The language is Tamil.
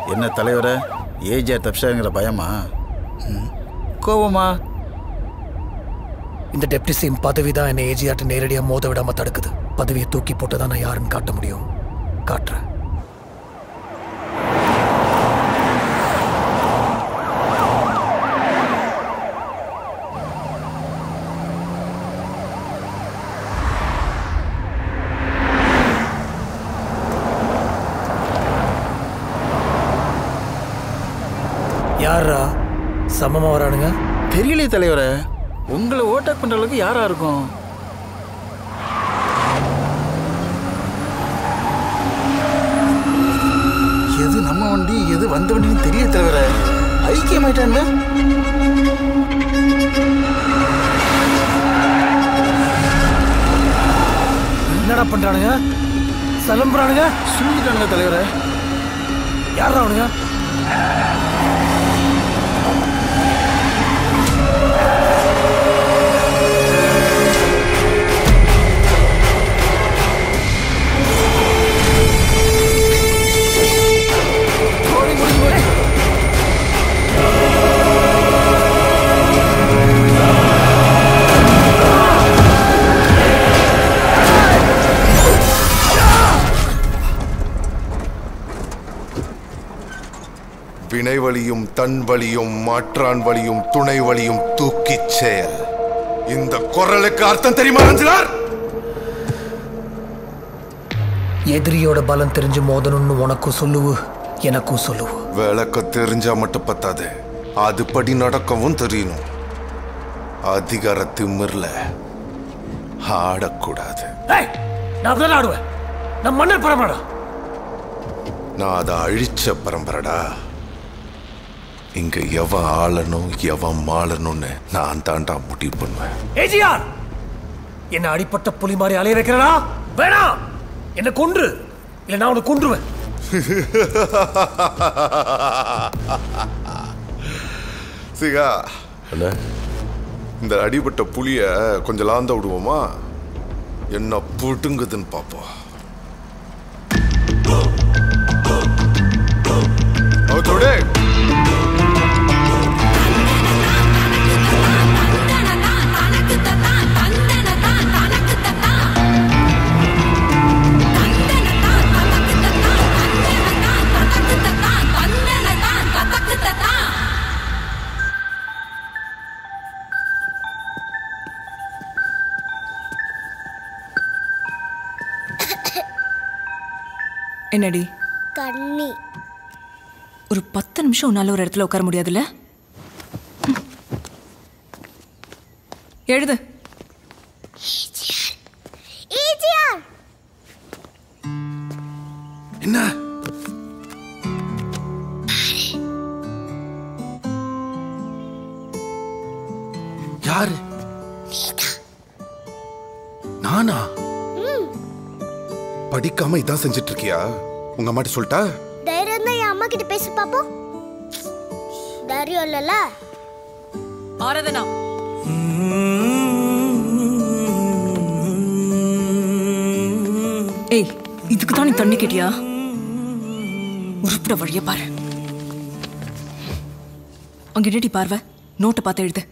என்ன தலைவரை ஏஜிஆர் தப்ஷாங்கிற பயமா ம். கோவமா இந்த டெப்டி சிஎம் பதவி தான் என்னை ஏஜிஆர்ட்ட நேரடியாக மோத விடாம தடுக்குது பதவியை தூக்கி போட்டு தான் நான் யாருன்னு காட்ட முடியும் காட்டுறேன் யாரா சமமா வரானுங்க தெரியலையே தலைவரை உங்களை ஓட்டாக் பண்ற அளவுக்கு யாரா இருக்கும் எது நம்ம வண்டி எது வந்த வண்டின்னு தெரிய தலைவரை ஐக்கியமாயிட்டான்ல என்னடா பண்றானுங்க சலம்புறானுங்க சூழ்ந்துட்டானுங்க தலைவரை யாரா அவனுங்க வினை வழியும் தன் வழியும் மாற்றான் வழியும் துணை வழியும் தூக்கிச் செயல் இந்த குரலுக்கு அர்த்தம் தெரியுமா ரஞ்சினார் எதிரியோட பலம் தெரிஞ்சு மோதணும்னு உனக்கும் சொல்லுவு எனக்கும் சொல்லுவு விளக்க தெரிஞ்சா மட்டும் பத்தாது அதுபடி நடக்கவும் தெரியணும் அதிகார திமிர்ல ஆடக்கூடாது ஏய், நான் அப்படிதான் ஆடுவேன் நான் மன்னர் பரமாடா நான் அதை அழிச்ச பரம்பரடா இங்க எவன் ஆளணும் எவன் மாளணும்னு நான் தாண்டா முடிவு பண்ணுவேன் ஏஜிஆர் என்ன அடிப்பட்ட புலி மாதிரி அலைய வைக்கிறடா வேணாம் என்ன கொன்று இல்ல நான் உன்னை கொன்றுவேன் சிகா இந்த அடிபட்ட புலிய கொஞ்சம் லாந்த விடுவோமா என்ன புட்டுங்குதுன்னு பார்ப்போம் அவத்தோடே என்னடி கண்ணி ஒரு பத்து நிமிஷம் உன்னால ஒரு இடத்துல உட்கார முடியாதுல்ல ம். எழுது ஈஜிஆர் என்ன யாரு நானா படிக்காம இதான் செஞ்சிட்டு இருக்கியா உங்க அம்மாட்ட சொல்லிட்டா தைரியம் தான் என் அம்மா கிட்ட பேசி பாப்போம் தைரியம் இல்லைல்ல ஆராதனா ஏய் இதுக்கு தான் நீ தண்ணி கேட்டியா உருப்பிட வழிய பாரு அங்க என்னடி பார்வை நோட்டை பார்த்து எழுது